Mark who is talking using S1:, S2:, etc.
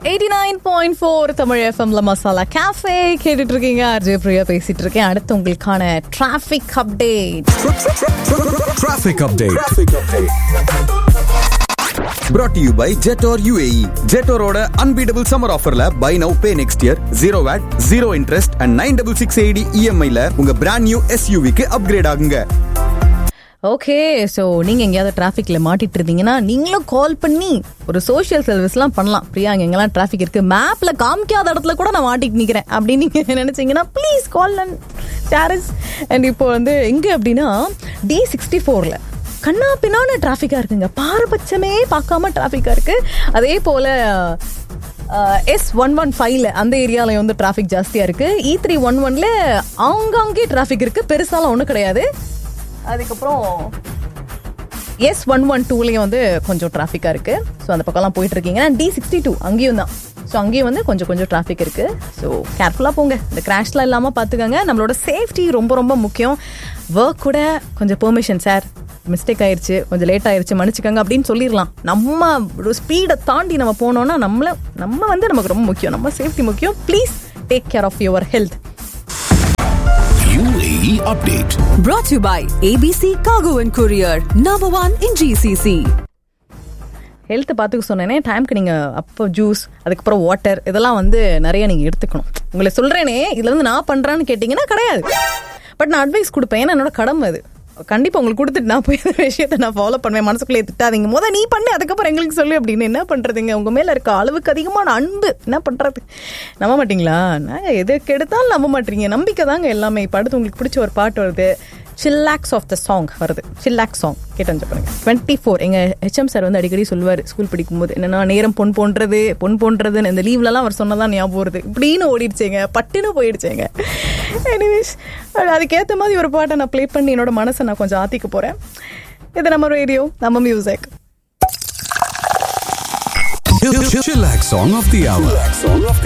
S1: Eighty nine point four Tamil எஃப்எம்ல masala cafe கேட்டுட்டு இருக்கீங்க அர்ஜய் பிரியா பேசிட்டு இருக்கேன் அடுத்து உங்களுக்கான traffic update
S2: Traffic update.
S3: brought to you by Jetor UAE. ஜெட்டோரோட அன்பீடபிள் சம்மர் ஆஃபர்ல buy now pay next year zero VAT zero interest and nine double six eighty இஎம்ஐல உங்க பிராண்ட் நியூ எஸ்யூவிக்கு அப்கிரேட் ஆகுங்க
S1: ஓகே ஸோ நீங்க எங்கேயாவது டிராஃபிக்ல மாட்டிட்டு இருந்தீங்கன்னா நீங்களும் கால் பண்ணி ஒரு சோஷியல் சர்வீஸ்லாம் பண்ணலாம் பிரியா அங்க எங்கெல்லாம் டிராஃபிக் இருக்கு மேப்ல காமிக்காத இடத்துல கூட நான் மாட்டிட்டு நிக்கிறேன் அப்படின்னு நீங்க நினைச்சீங்கன்னா ப்ளீஸ் கால் அண்ட் டேரஸ் அண்ட் இப்போ வந்து எங்க அப்படின்னா டி சிக்ஸ்டி ஃபோர்ல கண்ணா பின்னான டிராஃபிக்கா இருக்குங்க பாரபட்சமே பார்க்காம டிராஃபிக்கா இருக்கு அதே போல எஸ் ஒன் ஒன் ஃபைவ்ல அந்த ஏரியாவில் வந்து டிராஃபிக் ஜாஸ்தியாக இருக்கு இ த்ரீ ஒன் ஒன்ல ஆங்காங்கே டிராஃபிக் இருக்கு பெருசாலாம் ஒன்றும் கிடையாது அதுக்கப்புறம் எஸ் ஒன் ஒன் டூலையும் வந்து கொஞ்சம் டிராஃபிக்காக இருக்கு ஸோ அந்த பக்கம்லாம் போயிட்டு இருக்கீங்க டி சிக்ஸ்டி டூ அங்கேயும் தான் ஸோ அங்கேயும் வந்து கொஞ்சம் கொஞ்சம் டிராஃபிக் இருக்கு ஸோ கேர்ஃபுல்லாக போங்க இந்த கிராஷ்லாம் இல்லாமல் பார்த்துக்கோங்க நம்மளோட சேஃப்டி ரொம்ப ரொம்ப முக்கியம் ஒர்க் கூட கொஞ்சம் பெர்மிஷன் சார் மிஸ்டேக் ஆயிருச்சு கொஞ்சம் லேட் ஆயிருச்சு மன்னிச்சுக்கோங்க அப்படின்னு சொல்லிடலாம் நம்ம ஒரு ஸ்பீடை தாண்டி நம்ம போனோம்னா நம்மள நம்ம வந்து நமக்கு ரொம்ப முக்கியம் நம்ம சேஃப்டி முக்கியம் please take care of your health
S2: UAE update.
S4: Brought to you by ABC Cargo and Courier, number one in GCC.
S1: ஹெல்த்தை பார்த்துக்க சொன்னேனே டைம்க்கு நீங்கள் அப்போ ஜூஸ் அதுக்கப்புறம் வாட்டர் இதெல்லாம் வந்து நிறைய நீங்கள் எடுத்துக்கணும் உங்களை சொல்கிறேனே இதில் வந்து நான் பண்ணுறேன்னு கேட்டிங்கன்னா கிடையாது பட் நான் அட்வைஸ் கொடுப்பேன் ஏன்னா என்னோட கடமை அது கண்டிப்பாக உங்களுக்கு கொடுத்துட்டு நான் போய் அந்த விஷயத்தை நான் ஃபாலோ பண்ணுவேன் மனசுக்குள்ளே திட்டாதீங்க முத நீ பண்ணு அதுக்கப்புறம் எங்களுக்கு சொல்லு அப்படின்னு என்ன பண்ணுறதுங்க உங்கள் மேலே இருக்க அளவுக்கு அதிகமான அன்பு என்ன பண்ணுறது நம்ப மாட்டீங்களா நான் எதுக்கு எடுத்தாலும் நம்ப மாட்டீங்க நம்பிக்கை தாங்க எல்லாமே இப்போ அடுத்து உங்களுக்கு பிடிச்ச ஒரு பாட்டு வருது சில்லாக்ஸ் ஆஃப் த சாங் வருது சில்லாக்ஸ் சாங் கேட்டு வந்து பாருங்க டுவெண்ட்டி ஃபோர் எங்கள் ஹெச்எம் சார் வந்து அடிக்கடி சொல்லுவார் ஸ்கூல் படிக்கும்போது என்னன்னா நேரம் பொன் போன்றது பொன் போன்றதுன்னு இந்த லீவ்லலாம் அவர் சொன்னதான் ஞாபகம் வருது இப்படின்னு ஓடிடுச்சேங்க பட்டுன்னு போயிடுச்சேங்க எனிவேஸ் அதுக்கேற்ற மாதிரி ஒரு பாட்டை நான் ப்ளே பண்ணி என்னோட மனசை நான் கொஞ்சம் ஆற்றிக்க போகிறேன் இது நம்ம ரேடியோ நம்ம music
S2: Chillax song of the hour.